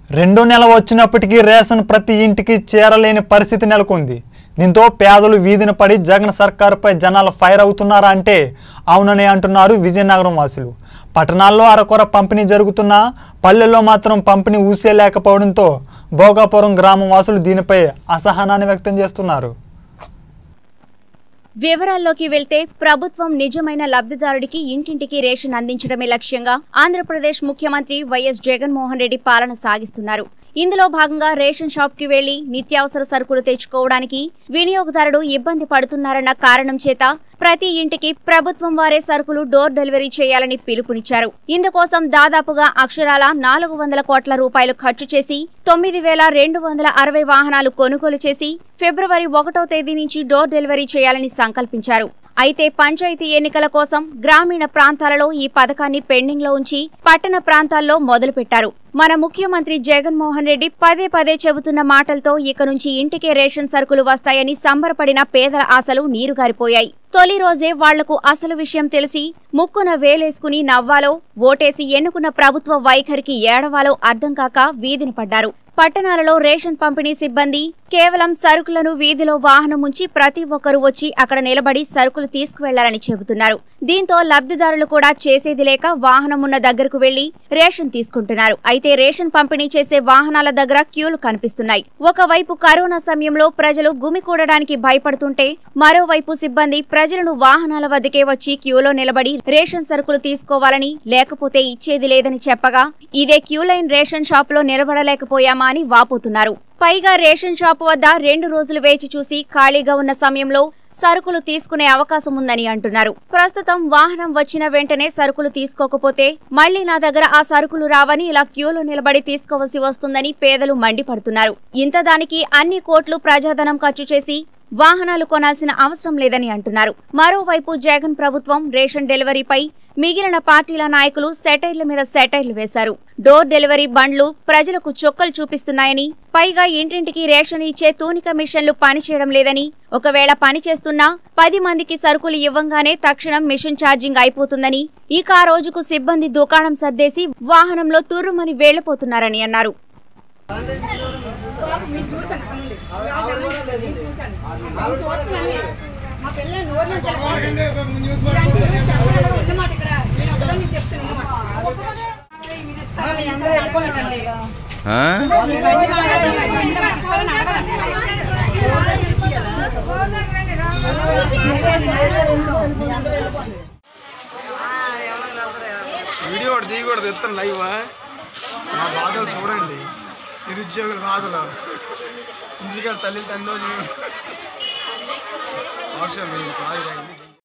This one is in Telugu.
రెండో నెల వచ్చినప్పటికీ రేషన్ ప్రతి ఇంటికి చేరలేని పరిస్థితి నెలకొంది దీంతో పేదలు వీధిన పడి జగన్ సర్కారుపై జనాలు ఫైర్ అవుతున్నారా అంటే అవునని అంటున్నారు విజయనగరం వాసులు పట్టణాల్లో అరకొర పంపిణీ జరుగుతున్నా పల్లెల్లో మాత్రం పంపిణీ ఊసే లేకపోవడంతో భోగాపురం గ్రామం వాసులు దీనిపై అసహనాన్ని వ్యక్తం చేస్తున్నారు వివరాల్లోకి వెళ్తే ప్రభుత్వం నిజమైన లబ్ధిదారుడికి ఇంటింటికి రేషన్ అందించడమే లక్ష్యంగా ఆంధ్రప్రదేశ్ ముఖ్యమంత్రి వైఎస్ జగన్మోహన్ రెడ్డి పాలన సాగిస్తున్నారు ఇందులో భాగంగా రేషన్ షాప్ కి వెళ్లి నిత్యావసర సరుకులు తెచ్చుకోవడానికి వినియోగదారుడు ఇబ్బంది పడుతున్నారన్న కారణం చేత ప్రతి ఇంటికి ప్రభుత్వం వారే సరుకులు డోర్ డెలివరీ చేయాలని పిలుపునిచ్చారు ఇందుకోసం దాదాపుగా అక్షరాల నాలుగు వందల కోట్ల రూపాయలు ఖర్చు చేసి తొమ్మిది వేల రెండు వందల అరవై వాహనాలు కొనుగోలు చేసి ఫిబ్రవరి ఒకటో తేదీ నుంచి డోర్ డెలివరీ చేయాలని సంకల్పించారు అయితే పంచాయతీ ఎన్నికల కోసం గ్రామీణ ప్రాంతాలలో ఈ పథకాన్ని పెండింగ్ లో ఉంచి పట్టణ ప్రాంతాల్లో మొదలుపెట్టారు మన ముఖ్యమంత్రి జగన్మోహన్ రెడ్డి పదే పదే చెబుతున్న మాటలతో ఇక నుంచి ఇంటికే రేషన్ సరుకులు వస్తాయని సంబరపడిన పేదల ఆశలు నీరుగారిపోయాయి తొలి రోజే వాళ్లకు అసలు విషయం తెలిసి ముక్కున వేలేసుకుని నవ్వాలో ఓటేసి ఎన్నుకున్న ప్రభుత్వ వైఖరికి ఏడవాలో అర్థం కాక వీధిని పడ్డారు పట్టణాలలో రేషన్ పంపిణీ సిబ్బంది కేవలం సరుకులను వీధిలో వాహనం ఉంచి ప్రతి ఒక్కరూ వచ్చి అక్కడ నిలబడి సరుకులు తీసుకువెళ్లాలని చెబుతున్నారు దీంతో లబ్ధిదారులు కూడా చేసేది లేక వాహనం ఉన్న దగ్గరకు వెళ్లి రేషన్ తీసుకుంటున్నారు అయితే రేషన్ పంపిణీ చేసే వాహనాల దగ్గర క్యూలు కనిపిస్తున్నాయి ఒకవైపు కరోనా సమయంలో ప్రజలు గుమికూడడానికి భయపడుతుంటే మరోవైపు సిబ్బంది ప్రజలను వాహనాల వద్దకే వచ్చి క్యూలో నిలబడి రేషన్ సరుకులు తీసుకోవాలని లేకపోతే ఇచ్చేది లేదని చెప్పగా ఇదే క్యూ లైన్ రేషన్ షాప్ లో నిలబడలేకపోయామా అని వాపోతున్నారు పైగా రేషన్ షాపు వద్ద రెండు రోజులు వేచి చూసి ఖాళీగా ఉన్న సమయంలో సరుకులు తీసుకునే అవకాశం ఉందని అంటున్నారు ప్రస్తుతం వాహనం వచ్చిన వెంటనే సరుకులు తీసుకోకపోతే మళ్లీ నా దగ్గర ఆ సరుకులు రావని ఇలా క్యూలో నిలబడి తీసుకోవలసి వస్తుందని పేదలు మండిపడుతున్నారు ఇంత దానికి అన్ని కోట్లు ప్రజాధనం ఖర్చు చేసి వాహనాలు కొనాల్సిన అవసరం లేదని అంటున్నారు మరోవైపు జగన్ ప్రభుత్వం రేషన్ డెలివరీపై మిగిలిన పార్టీల నాయకులు సెటైర్ల మీద సెటైర్లు వేశారు డోర్ డెలివరీ బండ్లు ప్రజలకు చొక్కలు చూపిస్తున్నాయని పైగా ఇంటింటికి రేషన్ ఇచ్చే తూనిక మిషన్లు పనిచేయడం లేదని ఒకవేళ పని చేస్తున్నా పది మందికి సరుకులు ఇవ్వంగానే తక్షణం మిషన్ ఛార్జింగ్ అయిపోతుందని ఇక ఆ రోజుకు సిబ్బంది దుకాణం సర్దేసి వాహనంలో తుర్రుమని వెళ్లిపోతున్నారని అన్నారు మా పిల్లలు నోరు నుంచి ఉన్నమాట ఇక్కడ నేను ఒకదో మీకు చెప్తాను ఉన్నమాట. మీరు ఇస్తారు, మీరు అందరూ వెళ్ళిపోండి. ఆ? ఈ బండి మాట్లాడి, ఈ బండి మాట్లాడి అడగాలి. వీడియో ఒకటి తీయకూడదు ఎత్తాను లైవ్ మా బాధలు చూడండి నిరుద్యోగుల బాధలు ఇంటికాడ తల్లి తండ్రి ఆప్షన్ లేదు కాదు